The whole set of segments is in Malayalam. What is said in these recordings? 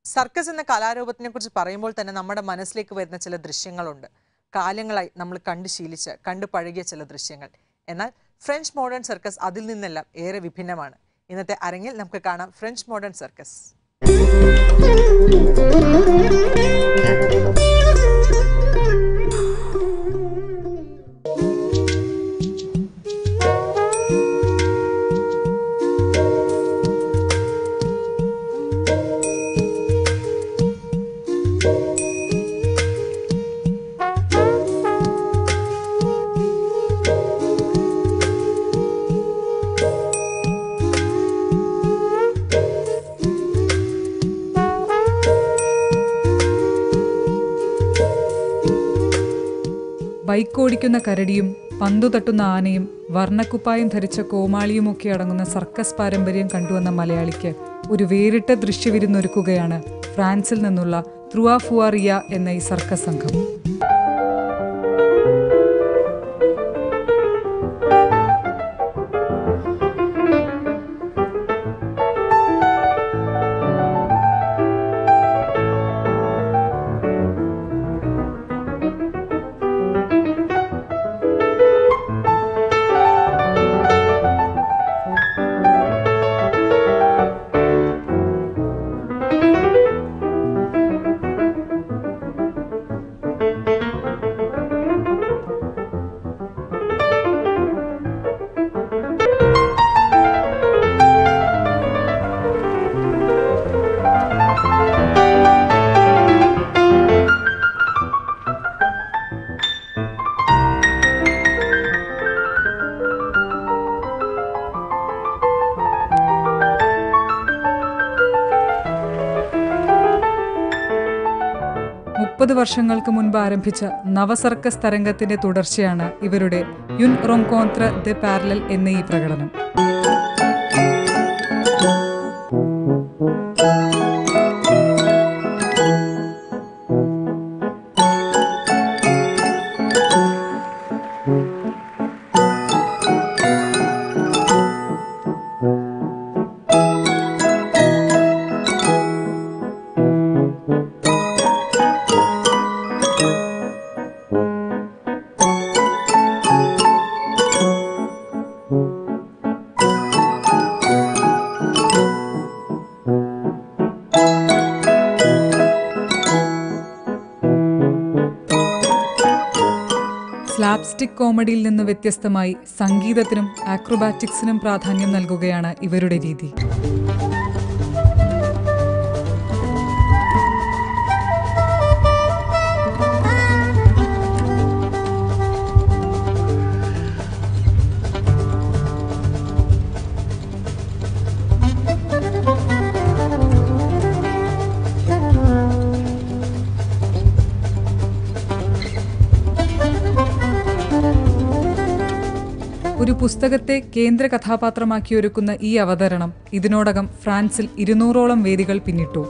സർക്കസ് എന്ന കലാരൂപത്തിനെ കുറിച്ച് പറയുമ്പോൾ തന്നെ നമ്മുടെ മനസ്സിലേക്ക് വരുന്ന ചില ദൃശ്യങ്ങളുണ്ട് കാലങ്ങളായി നമ്മൾ കണ്ടു ശീലിച്ച് കണ്ടു പഴകിയ ചില ദൃശ്യങ്ങൾ എന്നാൽ ഫ്രഞ്ച് മോഡേൺ സർക്കസ് അതിൽ നിന്നെല്ലാം ഏറെ വിഭിന്നമാണ് ഇന്നത്തെ അരങ്ങിൽ നമുക്ക് കാണാം ഫ്രഞ്ച് മോഡേൺ സർക്കസ് ബൈക്ക് ഓടിക്കുന്ന കരടിയും പന്തു തട്ടുന്ന ആനയും വർണ്ണക്കുപ്പായം ധരിച്ച കോമാളിയുമൊക്കെ അടങ്ങുന്ന സർക്കസ് പാരമ്പര്യം കണ്ടുവന്ന മലയാളിക്ക് ഒരു വേറിട്ട ദൃശ്യവിരുന്നൊരുക്കുകയാണ് ഫ്രാൻസിൽ നിന്നുള്ള ത്രുവാഫുവാറിയ എന്ന ഈ സർക്കസ് സംഘം മുപ്പത് വർഷങ്ങൾക്ക് മുൻപ് ആരംഭിച്ച നവസർക്കസ് തരംഗത്തിന്റെ തുടർച്ചയാണ് ഇവരുടെ യുൻ റൊങ്കോന്ത്ര ദ പാരലൽ എന്ന ഈ പ്രകടനം സ്ലാപ്സ്റ്റിക് കോമഡിയിൽ നിന്ന് വ്യത്യസ്തമായി സംഗീതത്തിനും ആക്രോബാറ്റിക്സിനും പ്രാധാന്യം നൽകുകയാണ് ഇവരുടെ രീതി ഒരു പുസ്തകത്തെ കേന്ദ്ര കഥാപാത്രമാക്കി ഒരുക്കുന്ന ഈ അവതരണം ഇതിനോടകം ഫ്രാൻസിൽ ഇരുന്നൂറോളം വേദികൾ പിന്നിട്ടു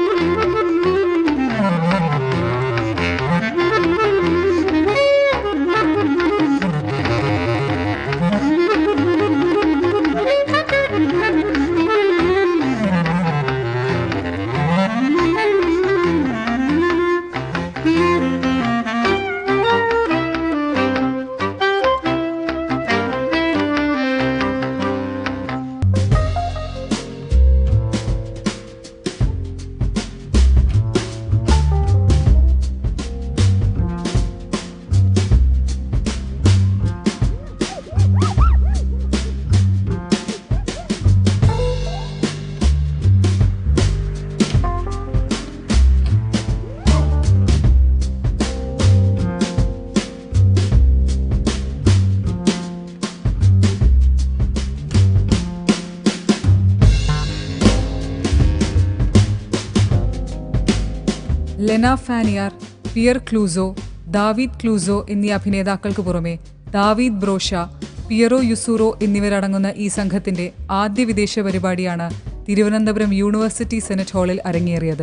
ലെന ഫാനിയാർ പിയർ ക്ലൂസോ ദാവീദ് ക്ലൂസോ എന്നീ അഭിനേതാക്കൾക്ക് പുറമെ ദാവീദ് ബ്രോഷ പിയറോ യുസൂറോ എന്നിവരടങ്ങുന്ന ഈ സംഘത്തിന്റെ ആദ്യ വിദേശ പരിപാടിയാണ് തിരുവനന്തപുരം യൂണിവേഴ്സിറ്റി സെനറ്റ് ഹാളിൽ അരങ്ങേറിയത്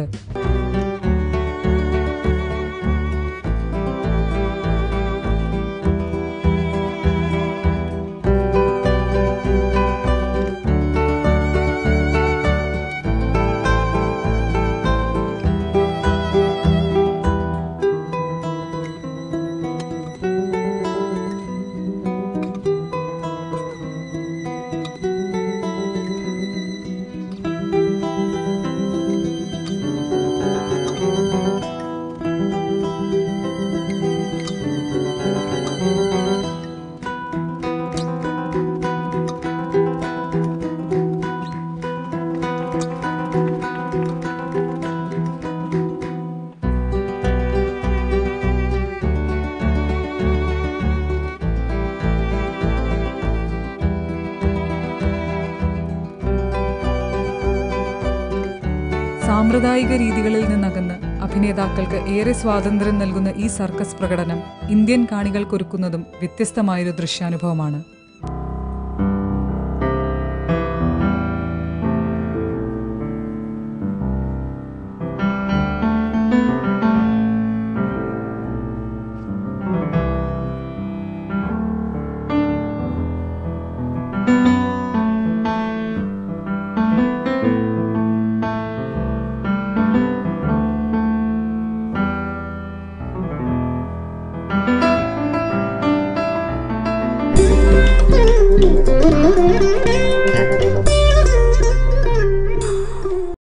സാമ്പ്രദായിക രീതികളിൽ നിന്നകന്ന് അഭിനേതാക്കൾക്ക് ഏറെ സ്വാതന്ത്ര്യം നൽകുന്ന ഈ സർക്കസ് പ്രകടനം ഇന്ത്യൻ കാണികൾക്കൊരുക്കുന്നതും വ്യത്യസ്തമായൊരു ദൃശ്യാനുഭവമാണ് Thank you.